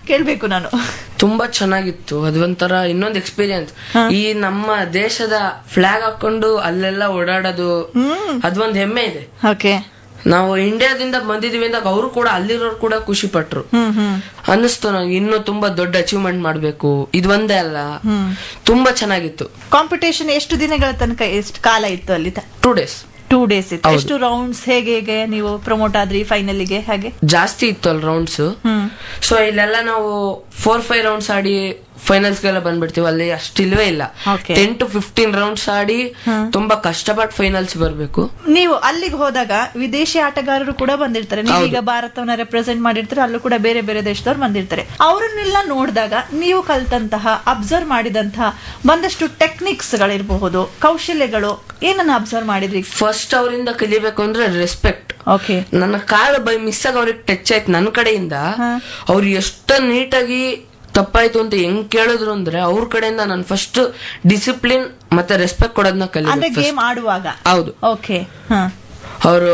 ಕೇಳ್ಬೇಕು ನಾನು ತುಂಬಾ ಚೆನ್ನಾಗಿತ್ತು ಅದೊಂಥರ ಇನ್ನೊಂದು ಎಕ್ಸ್ಪೀರಿಯನ್ಸ್ ಈ ನಮ್ಮ ದೇಶದ ಫ್ಲಾಗ್ ಹಾಕೊಂಡು ಅಲ್ಲೆಲ್ಲ ಓಡಾಡೋದು ಅದೊಂದ್ ಹೆಮ್ಮೆ ಇದೆ ಓಕೆ ನಾವು ಇಂಡಿಯಾದಿಂದ ಬಂದಿದೀವಿ ಅಂದಾಗ ಅವರು ಕೂಡ ಅಲ್ಲಿರೋರು ಕೂಡ ಖುಷಿ ಪಟ್ರು ಹ್ಮ್ ಹ್ಮ್ ಅನ್ನಿಸ್ತು ನಂಗೆ ಇನ್ನೂ ತುಂಬಾ ದೊಡ್ಡ ಅಚೀವ್ಮೆಂಟ್ ಮಾಡ್ಬೇಕು ಇದು ಒಂದೇ ಅಲ್ಲ ತುಂಬಾ ಚೆನ್ನಾಗಿತ್ತು ಕಾಂಪಿಟೇಷನ್ ಎಷ್ಟು ದಿನಗಳ ತನಕ ಎಷ್ಟು ಕಾಲ ಇತ್ತು ಅಲ್ಲಿ ಟೂ ಡೇಸ್ ಟೂ ಡೇಸ್ ಇತ್ತು ಎಷ್ಟು ರೌಂಡ್ಸ್ ಹೇಗೆ ಹೇಗೆ ನೀವು ಪ್ರಮೋಟ್ ಆದ್ರಿ ಫೈನಲಿಗೆ ಹಾಗೆ ಜಾಸ್ತಿ ಇತ್ತು ಅಲ್ಲಿ ರೌಂಡ್ಸ್ ಹ್ಮ್ ಸೊ ಇಲ್ಲೆಲ್ಲ ನಾವು ಫೋರ್ ಫೈವ್ ರೌಂಡ್ಸ್ ಆಡಿ ಫೈನಲ್ಸ್ ಗೆಲ್ಲ ಬಂದ್ಬಿಡ್ತೀವಿ ಅಲ್ಲಿ ಅಷ್ಟಿಲ್ವೇ ಇಲ್ಲ Okay. Ten to fifteen rounds ಆಡಿ ತುಂಬಾ ಕಷ್ಟಪಟ್ಟು ಫೈನಲ್ಸ್ ಬರ್ಬೇಕು ನೀವು ಅಲ್ಲಿಗೆ ಹೋದಾಗ ವಿದೇಶಿ ಆಟಗಾರರು ಕೂಡ ಬಂದಿರ್ತಾರೆ ನೀವು ಈಗ ಭಾರತವನ್ನ ರೆಪ್ರೆಸೆಂಟ್ ಮಾಡಿರ್ತಾರೆ ಅಲ್ಲೂ ಕೂಡ ಬೇರೆ ಬೇರೆ ದೇಶದವ್ರು ಬಂದಿರ್ತಾರೆ ಅವರನ್ನೆಲ್ಲ ನೋಡಿದಾಗ ನೀವು ಕಲ್ತಂತಹ ಅಬ್ಸರ್ವ್ ಮಾಡಿದಂತಹ ಒಂದಷ್ಟು ಟೆಕ್ನಿಕ್ಸ್ ಗಳಿರಬಹುದು ಕೌಶಲ್ಯಗಳು ಏನನ್ನ ಅಬ್ಸರ್ವ್ ಮಾಡಿದ್ರಿ ಫಸ್ಟ್ ಅವರಿಂದ ಕಲಿಬೇಕು ಅಂದ್ರೆ ರೆಸ್ಪೆಕ್ಟ್ ಓಕೆ ನನ್ನ ಕಾಲು ಬೈ ಮಿಸ್ ಆಗಿ ಅವ್ರಿಗೆ ಟಚ್ ಆಯ್ತು ನನ್ನ ಕಡೆಯಿಂದ ಅವ್ರು ಎಷ್ಟು ನೀಟಾಗಿ ತಪ್ಪಾಯ್ತು ಅಂತ ಹೆಂಗ್ ಕೇಳಿದ್ರು ಅಂದ್ರೆ ಅವ್ರ ಕಡೆಯಿಂದ ನಾನು ಫಸ್ಟ್ ಡಿಸಿಪ್ಲಿನ್ ಮತ್ತೆ ರೆಸ್ಪೆಕ್ಟ್ ಕೊಡೋದನ್ನ ಅಂದ್ರೆ ಕಲಿಬೇಕು ಗೇಮ್ ಆಡುವಾಗ ಹೌದು ಓಕೆ ಹ ಅವರು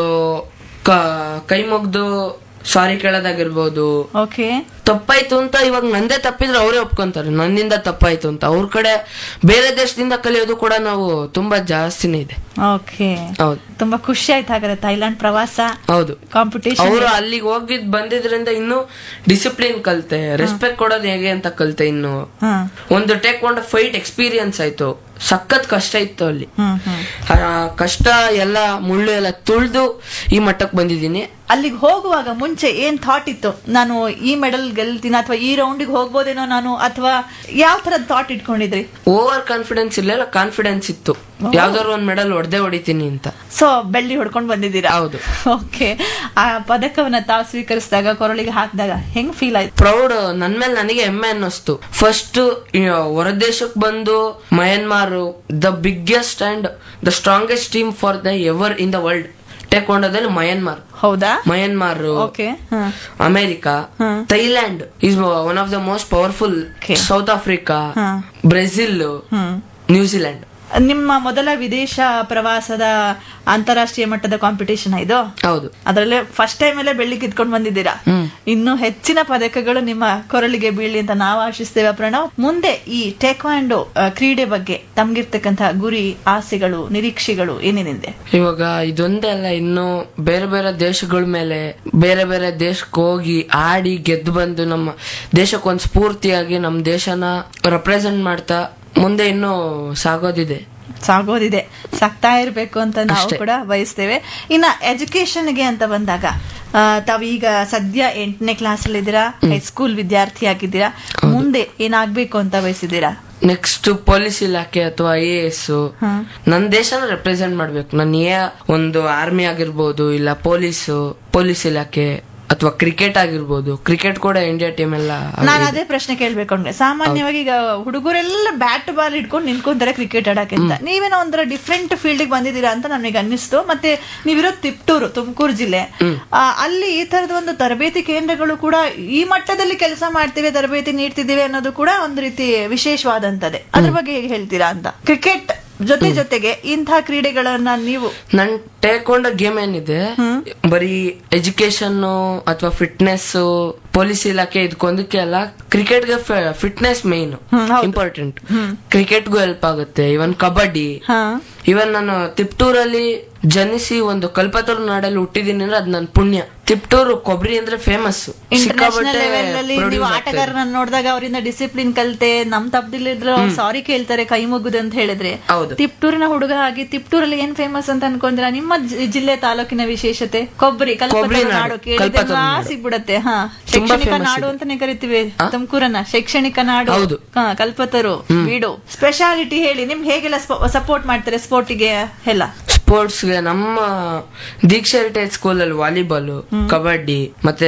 ಕೈ ಮುಗ್ದು ಸಾರಿ ಕೇಳೋದಾಗಿರ್ಬೋದು ಓಕೆ ತಪ್ಪಾಯ್ತು ಅಂತ ಇವಾಗ ನಂದೇ ತಪ್ಪಿದ್ರೆ ಅವರೇ ಒಪ್ಕೊಂತಾರೆ ನನ್ನಿಂದ ತಪ್ಪಾಯ್ತು ಅಂತ ಅವ್ರ ಕಡೆ ಬೇರೆ ದೇಶದಿಂದ ಕಲಿಯೋದು ಕೂಡ ನಾವು ತುಂಬಾ ಜಾಸ್ತಿನೇ ಇದೆ ಓಕೆ ಹೌದು ತುಂಬಾ ಖುಷಿ ಆಯ್ತು ಹಾಗಾದ್ರೆ ಥೈಲ್ಯಾಂಡ್ ಪ್ರವಾಸ ಹೌದು ಕಾಂಪಿಟೇಷನ್ ಅವರು ಅಲ್ಲಿಗೆ ಹೋಗಿದ್ ಬಂದಿದ್ರಿಂದ ಇನ್ನು ಡಿಸಿಪ್ಲಿನ್ ಕಲ್ತೆ ರೆಸ್ಪೆಕ್ಟ್ ಕೊಡೋದು ಹೇಗೆ ಅಂತ ಕಲ್ತೆ ಇನ್ನು ಹ ಒಂದು ಟೇಕ್ಕೊಂಡ ಫೈಟ್ ಎಕ್ಸ್ಪೀರಿಯನ್ಸ್ ಆಯ್ತು ಸಖತ್ ಕಷ್ಟ ಇತ್ತು ಅಲ್ಲಿ ಹ್ಮ್ ಹ್ಮ್ ಆ ಕಷ್ಟ ಎಲ್ಲ ಮುಳ್ಳು ಎಲ್ಲ ತುಳ್ದು ಈ ಮಟ್ಟಕ್ಕೆ ಬಂದಿದ್ದೀನಿ ಅಲ್ಲಿಗೆ ಹೋಗುವಾಗ ಮುಂಚೆ ಏನ್ ಥಾಟ್ ಇತ್ತು ನಾನು ಈ ಮೆಡಲ್ ಗೆಲ್ತೀನಿ ಅಥವಾ ಈ ರೌಂಡಿಗೆ ಹೋಗ್ಬೋದೇನೋ ನಾನು ಅಥವಾ ಯಾವ ತರದ್ ಥಾಟ್ ಇಟ್ಕೊಂಡಿದ್ರಿ ಓವರ್ ಕಾನ್ಫಿಡೆನ್ಸ್ ಇರ್ಲಿಲ್ಲ ಕಾನ್ಫಿಡೆನ್ಸ್ ಇತ್ತು ಯಾವ್ದಾದ್ರು ಒಂದ್ ಮೆಡಲ್ ಹೊಡೆದೇ ಹೊಡಿತೀನಿ ಅಂತ ಸೊ ಬೆಳ್ಳಿ ಹೊಡ್ಕೊಂಡ್ ಬಂದಿದ್ದೀರಾ ಹೌದು ಓಕೆ ಆ ಪದಕವನ್ನ ತಾವು ಸ್ವೀಕರಿಸಿದಾಗ ಕೊರಳಿಗೆ ಹಾಕಿದಾಗ ಹೆಂಗ್ ಫೀಲ್ ಆಯ್ತು ಪ್ರೌಡ್ ನನ್ ಮೇಲೆ ನನಗೆ ಹೆಮ್ಮೆ ಅನ್ನಿಸ್ತು ಫಸ್ಟ್ ಹೊರದೇಶಕ್ಕೆ ಬಂದು Myanmar the biggest and the strongest team for the ever in the world ಟೇಕೊಂಡೋದಲ್ಲಿ ಮಯನ್ಮಾರ್ ಹೌದಾ Myanmar okay America Thailand is one of the most powerful Okay. South Africa Brazil ಹ್ಮ್ ನ್ಯೂಜಿಲೆಂಡ್ ನಿಮ್ಮ ಮೊದಲ ವಿದೇಶ ಪ್ರವಾಸದ ಅಂತಾರಾಷ್ಟ್ರೀಯ ಮಟ್ಟದ ಕಾಂಪಿಟೇಷನ್ ಇದು ಹೌದು ಅದರಲ್ಲೇ ಫಸ್ಟ್ ಟೈಮ್ ಅಲ್ಲೇ ಬೆಳ್ಳಿ ಕಿತ್ಕೊಂಡು ಬಂದಿದ್ದೀರಾ ಇನ್ನು ಹೆಚ್ಚಿನ ಪದಕಗಳು ನಿಮ್ಮ ಕೊರಳಿಗೆ ಬೀಳಿ ಅಂತ ನಾವು ಆಶಿಸ್ತೇವೆ ಪ್ರಣವ್ ಮುಂದೆ ಈ ಟೇಕ್ವಾಂಡೋ ಆ, ಕ್ರೀಡೆ ಬಗ್ಗೆ ತಮ್ಗಿರ್ತಕ್ಕಂತಹ ಗುರಿ ಆಸೆಗಳು ನಿರೀಕ್ಷೆಗಳು ಏನೇನಿದೆ ಇವಾಗ ಇದೊಂದೇ ಅಲ್ಲ ಇನ್ನು ಬೇರೆ ಬೇರೆ ದೇಶಗಳ ಮೇಲೆ ಬೇರೆ ಬೇರೆ ದೇಶಕ್ಕೆ ಹೋಗಿ ಆಡಿ ಗೆದ್ದು ಬಂದು ನಮ್ಮ ದೇಶಕ್ಕೊಂದು ಸ್ಫೂರ್ತಿಯಾಗಿ ನಮ್ಮ ದೇಶನ ರೆಪ್ರೆಸೆಂಟ್ ಮಾಡ್ತಾ ಮುಂದೆ ಇನ್ನೂ ಸಾಗೋದಿದೆ ಸಾಗೋದಿದೆ ಸಾಕ್ತಾ ಇರಬೇಕು ಅಂತ ನಾವು ಕೂಡ ಬಯಸ್ತೇವೆ ಇನ್ನ ಎಜುಕೇಶನ್ಗೆ ಅಂತ ಬಂದಾಗ ಆ, ತಾವು ಈಗ ಸದ್ಯ ಎಂಟನೇ ಕ್ಲಾಸ್ ಅಲ್ಲಿ ಇದ್ದೀರಾ ಹೈಸ್ಕೂಲ್ ವಿದ್ಯಾರ್ಥಿ ಆಗಿದ್ದೀರಾ ಮುಂದೆ ಏನಾಗ್ಬೇಕು ಅಂತ ಬಯಸಿದ್ದೀರಾ ನೆಕ್ಸ್ಟ್ ಪೊಲೀಸ್ ಇಲಾಖೆ ಅಥವಾ ಐ ಎ ಎಸ್ ನನ್ನ ದೇಶನ ರೆಪ್ರೆಸೆಂಟ್ ಮಾಡ್ಬೇಕು ನನ್ನ ಏ ಒಂದು ಆರ್ಮಿ ಆಗಿರ್ಬೋದು ಇಲ್ಲ ಪೊಲೀಸು ಪೊಲೀಸ್ ಇಲಾಖೆ ಅಥವಾ ಕ್ರಿಕೆಟ್ ಆಗಿರ್ಬೋದು ಕ್ರಿಕೆಟ್ ಕೂಡ ಇಂಡಿಯಾ ಟೀಮ್ ಎಲ್ಲ ನಾನು ಅದೇ ಪ್ರಶ್ನೆ ಕೇಳ್ಬೇಕು ಅಂದ್ರೆ ಸಾಮಾನ್ಯವಾಗಿ ಈಗ ಹುಡುಗರೆಲ್ಲ ಬ್ಯಾಟ್ ಬಾಲ್ ಇಟ್ಕೊಂಡು ನಿಂತ್ಕೊಂತಾರೆ ಕ್ರಿಕೆಟ್ ಆಡಕ್ಕೆ ಅಂತ ನೀವೇನೋ ಒಂಥರ ಡಿಫ್ರೆಂಟ್ ಫೀಲ್ಡ್ ಬಂದಿದ್ದೀರಾ ಅಂತ ನನಗೆ ಅನ್ನಿಸ್ತು ಮತ್ತೆ ನೀವಿರೋದು ತಿಪ್ಟೂರು ತುಮಕೂರು ಜಿಲ್ಲೆ ಆ, ಅಲ್ಲಿ ಈ ತರದ ಒಂದು ತರಬೇತಿ ಕೇಂದ್ರಗಳು ಕೂಡ ಈ ಮಟ್ಟದಲ್ಲಿ ಕೆಲಸ ಮಾಡ್ತೀವಿ ತರಬೇತಿ ನೀಡ್ತಿದ್ದೀವಿ ಅನ್ನೋದು ಕೂಡ ಒಂದು ರೀತಿ ವಿಶೇಷವಾದಂತದೆ ಅದ್ರ ಬಗ್ಗೆ ಹೇಗೆ ಹೇಳ್ತೀರಾ ಅಂತ ಕ್ರಿಕೆಟ್ ಜೊತೆ ಜೊತೆಗೆ ಇಂತಹ ಕ್ರೀಡೆಗಳನ್ನ ನೀವು ನನ್ ಟೇಕೊಂಡ ಗೇಮ್ ಏನಿದೆ ಬರೀ ಎಜುಕೇಶನ್ ಅಥವಾ ಫಿಟ್ನೆಸ್ ಪೊಲೀಸ್ ಇಲಾಖೆ ಇದಕ್ಕೊಂದಕ್ಕೆ ಅಲ್ಲ ಕ್ರಿಕೆಟ್ಗೆ ಫಿಟ್ನೆಸ್ ಮೇನ್ ಇಂಪಾರ್ಟೆಂಟ್ ಕ್ರಿಕೆಟ್ಗೂ ಹೆಲ್ಪ್ ಆಗುತ್ತೆ ಇವನ್ ಕಬಡ್ಡಿ ಹಾ ಇವನ್ ನಾನು ತಿಪ್ಟೂರಲ್ಲಿ ಜನಿಸಿ ಒಂದು ಕಲ್ಪತರು ನಾಡಲ್ಲಿ ಹುಟ್ಟಿದೀನಿ ಅಂದ್ರೆ ಅದ್ ನನ್ ಪುಣ್ಯ ತಿಪ್ಟೂರು ಕೊಬ್ಬರಿ ಅಂದ್ರೆ ಫೇಮಸ್ ಇಂಟರ್ನ್ಯಾಷನಲ್ ಲೆವೆಲ್ ಅಲ್ಲಿ ನೀವು ಆಟಗಾರನ ನೋಡಿದಾಗ ಅವರಿಂದ ಡಿಸಿಪ್ಲಿನ್ ಕಲ್ತೆ ನಮ್ ತಪ್ಪದಿಲ್ಲಿದ್ರು ಸಾರಿ ಕೇಳ್ತಾರೆ ಕೈ ಮುಗುದು ಅಂತ ಹೇಳಿದ್ರೆ ಹೌದು. ತಿಪ್ಟೂರಿನ ಹುಡುಗ ಆಗಿ ತಿಪ್ಟೂರಲ್ಲಿ ಏನ್ ಫೇಮಸ್ ಅಂತ ಅನ್ಕೊಂಡ್ರ ನಿಮ್ಮ ಜಿ- ಜಿಲ್ಲೆ ತಾಲೂಕಿನ ವಿಶೇಷತೆ ಕೊಬ್ಬರಿ ಕೊಬ್ಬರಿ ಕಲ್ಪತರು ನಾಡು, ನಾಡು ಕೇಳಿದ್ರೆ ಕಲ್ಪತರು ನಾಡು. ಸಿಗ್ಬಿಡತ್ತೆ ಹಾ ತುಂಬಾ ಶೈಕ್ಷಣಿಕ famous ನಾಡು ಇದೆ. ಅಂತಾನೆ ಕರಿತೀವಿ ತುಮಕೂರನ್ನ ಶೈಕ್ಷಣಿಕ ನಾಡು ಹೌದು. ಹಾ, ಕಲ್ಪತರು ಬೀಡು ಸ್ಪೆಷಾಲಿಟಿ ಹೇಳಿ ನಿಮ್ಗೆ ಹೇಗೆಲ್ಲ ಸಪೋರ್ಟ್ ಮಾಡ್ತಾರೆ ಸ್ಪೋರ್ಟಿಗೆ ಎಲ್ಲ ಸ್ಪೋರ್ಟ್ಸ್ಗೆ ನಮ್ಮ ದೀಕ್ಷಾ ಹೆರಿಟೇಜ್ ಸ್ಕೂಲ್ ಅಲ್ಲಿ ವಾಲಿಬಾಲ್ ಕಬಡ್ಡಿ ಮತ್ತೆ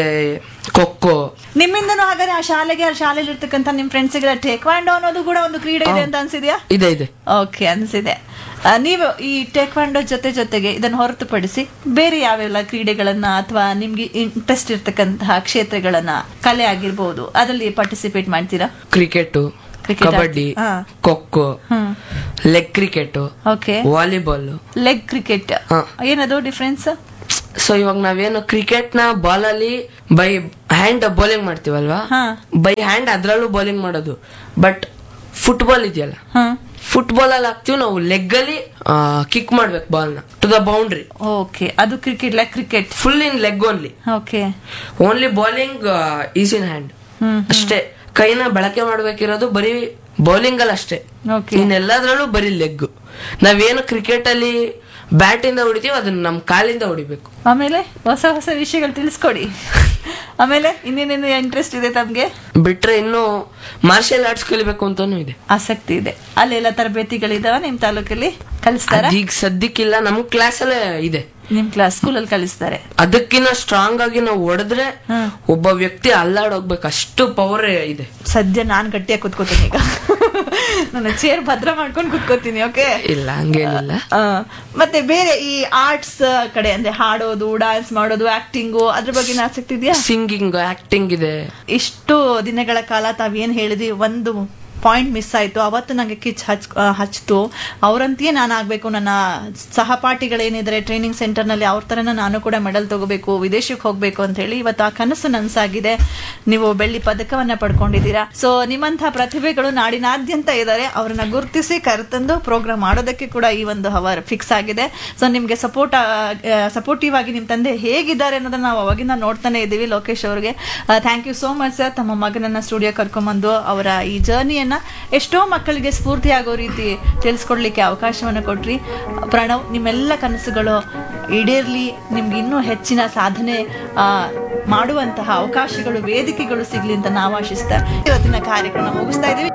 ಖೋಖೋ ನಿಮ್ಮಿಂದನೂ ಹಾಗಾದ್ರೆ ಆ ಶಾಲೆಗೆ ಆ ಶಾಲೆಯಲ್ಲಿ ಇರ್ತಕ್ಕಂಥ ನಿಮ್ ಫ್ರೆಂಡ್ಸ್ಗೆಲ್ಲ ಟೇಕ್ವಾಂಡೋ ಅನ್ನೋದು ಕೂಡ ಒಂದು ಕ್ರೀಡೆ ಇದೆ ಅಂತ ಅನ್ಸಿದ್ಯಾ ಇದೆ ಇದೆ ಓಕೆ ಅನ್ಸಿದೆ ಆ, ನೀವು ಈ ಟೇಕ್ವಾಂಡೋ ಜೊತೆ ಜೊತೆಗೆ ಇದನ್ನು ಹೊರತುಪಡಿಸಿ ಬೇರೆ ಯಾವೆಲ್ಲ ಕ್ರೀಡೆಗಳನ್ನ ಅಥವಾ ನಿಮ್ಗೆ ಇಂಟ್ರೆಸ್ಟ್ ಇರ್ತಕ್ಕಂತಹ ಕ್ಷೇತ್ರಗಳನ್ನ ಕಲೆ ಆಗಿರ್ಬೋದು ಅದರಲ್ಲಿ ಪಾರ್ಟಿಸಿಪೇಟ್ ಮಾಡ್ತೀರಾ ಕ್ರಿಕೆಟ್ Cricket ಕಬಡ್ಡಿ ಹಾ. ಖೋಖೋ ಹ್ಮ್ leg cricket okay volleyball leg cricket ಹಾ. ಏನದು ಡಿಫ್ರೆನ್ಸ್ ಸೊ ಇವಾಗ ನಾವೇನು ಕ್ರಿಕೆಟ್ ನ ಬಾಲ್ ಅಲ್ಲಿ ಬೈ ಹ್ಯಾಂಡ್ ಬೌಲಿಂಗ್ ಮಾಡ್ತೀವಲ್ವಾ ಹಾ. ಬೈ ಹ್ಯಾಂಡ್ ಅದ್ರಲ್ಲೂ ಬೌಲಿಂಗ್ ಮಾಡೋದು ಬಟ್ ಫುಟ್ಬಾಲ್ ಇದೆಯಲ್ಲ ಹಾ ಫುಟ್ಬಾಲ್ ಅಲ್ಲಿ ಹಾಕ್ತಿವಿ ನಾವು ಲೆಗ್ ಅಲ್ಲಿ ಕಿಕ್ ಮಾಡ್ಬೇಕು ಬಾಲ್ ನ ಟು ದ ಬೌಂಡ್ರಿ ಓಕೆ ಅದು cricket like cricket full in leg only okay only bowling is in hand ಹ್ಮ್ ಅಷ್ಟೇ ಕೈನ ಬಳಕೆ ಮಾಡ್ಬೇಕಿರೋದು ಬರೀ ಬೌಲಿಂಗ್ ಅಲ್ಲಿ ಅಷ್ಟೇ ಓಕೆ ಇನ್ನೆಲ್ಲದ್ರಲ್ಲೂ ಬರೀ ಲೆಗ್ ನಾವೇನು ಕ್ರಿಕೆಟ್ ಅಲ್ಲಿ ಬ್ಯಾಟ್ ಇಂದ ಹೊಡಿತೀವಿ ಅದನ್ನ ನಮ್ ಕಾಲಿಂದ ಹೊಡಿಬೇಕು ಆಮೇಲೆ ಹೊಸ ಹೊಸ ವಿಷಯಗಳು ತಿಳಿಸ್ಕೊಡಿ ಆಮೇಲೆ ಇನ್ನೇನೇನು ಇಂಟ್ರೆಸ್ಟ್ ಇದೆ ತಮ್ಗೆ ಬಿಟ್ರೆ ಇನ್ನು ಮಾರ್ಷಲ್ ಆರ್ಟ್ಸ್ ಕಲಿಬೇಕು ಅಂತಾನು ಇದೆ ಆಸಕ್ತಿ ಇದೆ ಅಲ್ಲೆಲ್ಲ ತರಬೇತಿಗಳಿದಾವ ನಿಮ್ ತಾಲೂಕಲ್ಲಿ ಕಲಿಸ್ತಾರ ಈಗ ಸದ್ಯಕ್ಕಿಲ್ಲ ನಮ್ ಕ್ಲಾಸ್ ಅಲ್ಲೇ ಇದೆ ನಿಮ್ ಕ್ಲಾಸ್ ಸ್ಕೂಲಲ್ಲಿ ಕಲಿಸ್ತಾರೆ ಅದಕ್ಕಿನ್ನ ಸ್ಟ್ರಾಂಗ್ ಆಗಿ ನಾವು ಹೊಡೆದ್ರೆ ಹ್ಮ್. ಒಬ್ಬ ವ್ಯಕ್ತಿ ಅಲ್ಲಾಡೋಗ್ಬೇಕು ಅಷ್ಟು ಪವರ್ ಇದೆ ಸದ್ಯ ನಾನ್ ಗಟ್ಟಿಯಾಗಿ ಕುತ್ಕೋತೀನಿ ಈಗ ನನ್ನ ಚೇರ್ ಭದ್ರ ಮಾಡ್ಕೊಂಡು ಕುತ್ಕೋತೀನಿ ಓಕೆ ಇಲ್ಲ ಹಂಗೇನಿಲ್ಲ ಮತ್ತೆ ಬೇರೆ ಈ ಆರ್ಟ್ಸ್ ಕಡೆ ಅಂದ್ರೆ ಹಾಡೋದು ಡಾನ್ಸ್ ಮಾಡೋದು ಆಕ್ಟಿಂಗು ಅದ್ರ ಬಗ್ಗೆ ಆಸಕ್ತಿ ಇದೆಯಾ ಸಿಂಗಿಂಗ್ ಆಕ್ಟಿಂಗ್ ಇದೆ ಇಷ್ಟು ದಿನಗಳ ಕಾಲ ತಾವೇನ್ ಹೇಳಿದ್ರಿ ಒಂದು ಪಾಯಿಂಟ್ ಮಿಸ್ ಆಯ್ತು ಅವತ್ತು ನಂಗೆ ಕಿಚ್ ಹಚ್ ಆ, ಹಚ್ತು ಅವರಂತೆಯೇ ನಾನು ಆಗ್ಬೇಕು ನನ್ನ ಸಹಪಾಠಿಗಳೇನಿದ್ದಾರೆ ಟ್ರೈನಿಂಗ್ ಸೆಂಟರ್ ನಲ್ಲಿ ಅವ್ರ ತರನ ನಾನು ಕೂಡ ಮೆಡಲ್ ತಗೋಬೇಕು ವಿದೇಶಕ್ಕೆ ಹೋಗ್ಬೇಕು ಅಂತ ಹೇಳಿ ಇವತ್ತು ಆ ಕನಸು ನನ್ಸಾಗಿದೆ ನೀವು ಬೆಳ್ಳಿ ಪದಕವನ್ನ ಪಡ್ಕೊಂಡಿದ್ದೀರಾ ಸೊ ನಿಮ್ಮಂತಹ ಪ್ರತಿಭೆಗಳು ನಾಡಿನಾದ್ಯಂತ ಇದ್ದಾರೆ ಅವ್ರನ್ನ ಗುರುತಿಸಿ ಕರೆತಂದು ಪ್ರೋಗ್ರಾಮ್ ಮಾಡೋದಕ್ಕೆ ಕೂಡ ಈ ಒಂದು ಹವರ್ ಫಿಕ್ಸ್ ಆಗಿದೆ ಸೊ ನಿಮ್ಗೆ ಸಪೋರ್ಟ್ ಸಪೋರ್ಟಿವ್ ಆಗಿ ನಿಮ್ ತಂದೆ ಹೇಗಿದ್ದಾರೆ ಅನ್ನೋದನ್ನ ನಾವು ಅವಾಗಿಂದ ನೋಡ್ತಾನೆ ಇದ್ದೀವಿ ಲೋಕೇಶ್ ಅವ್ರಿಗೆ thank you so much sir ತಮ್ಮ ಮಗನನ್ನ ಸ್ಟುಡಿಯೋ ಕರ್ಕೊಂಬಂದು ಅವರ ಈ ಜರ್ನಿಯನ್ನ ಎಷ್ಟೋ ಮಕ್ಕಳಿಗೆ ಸ್ಫೂರ್ತಿ ಆಗೋ ರೀತಿ ತಿಳಿಸ್ಕೊಡ್ಲಿಕ್ಕೆ ಅವಕಾಶವನ್ನ ಕೊಟ್ರಿ ಪ್ರಣವ್ ನಿಮ್ಮೆಲ್ಲ ಕನಸುಗಳು ಈಡೇರ್ಲಿ ನಿಮ್ಗೆ ಇನ್ನೂ ಹೆಚ್ಚಿನ ಸಾಧನೆ ಆ, ಮಾಡುವಂತಹ ಅವಕಾಶಗಳು ವೇದಿಕೆಗಳು ಸಿಗ್ಲಿ ಅಂತ ನಾವು ಆಶಿಸ್ತಾ ಇವತ್ತಿನ ಕಾರ್ಯಕ್ರಮ ಮುಗಿಸ್ತಾ ಇದೀವಿ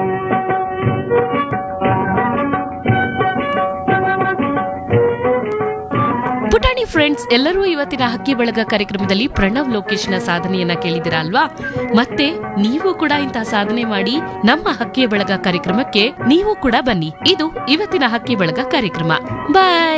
ಪುಟಾಣಿ ಫ್ರೆಂಡ್ಸ್ ಎಲ್ಲರೂ ಇವತ್ತಿನ ಹಕ್ಕಿ ಬಳಗ ಕಾರ್ಯಕ್ರಮದಲ್ಲಿ ಪ್ರಣವ್ ಲೋಕೇಶ್ನ ಸಾಧನೆಯನ್ನ ಕೇಳಿದಿರಾ ಅಲ್ವಾ ಮತ್ತೆ ನೀವು ಕೂಡ ಇಂತಹ ಸಾಧನೆ ಮಾಡಿ ನಮ್ಮ ಹಕ್ಕಿಯ ಬಳಗ ಕಾರ್ಯಕ್ರಮಕ್ಕೆ ನೀವು ಕೂಡ ಬನ್ನಿ ಇದು ಇವತ್ತಿನ ಹಕ್ಕಿ ಬಳಗ ಕಾರ್ಯಕ್ರಮ ಬಾಯ್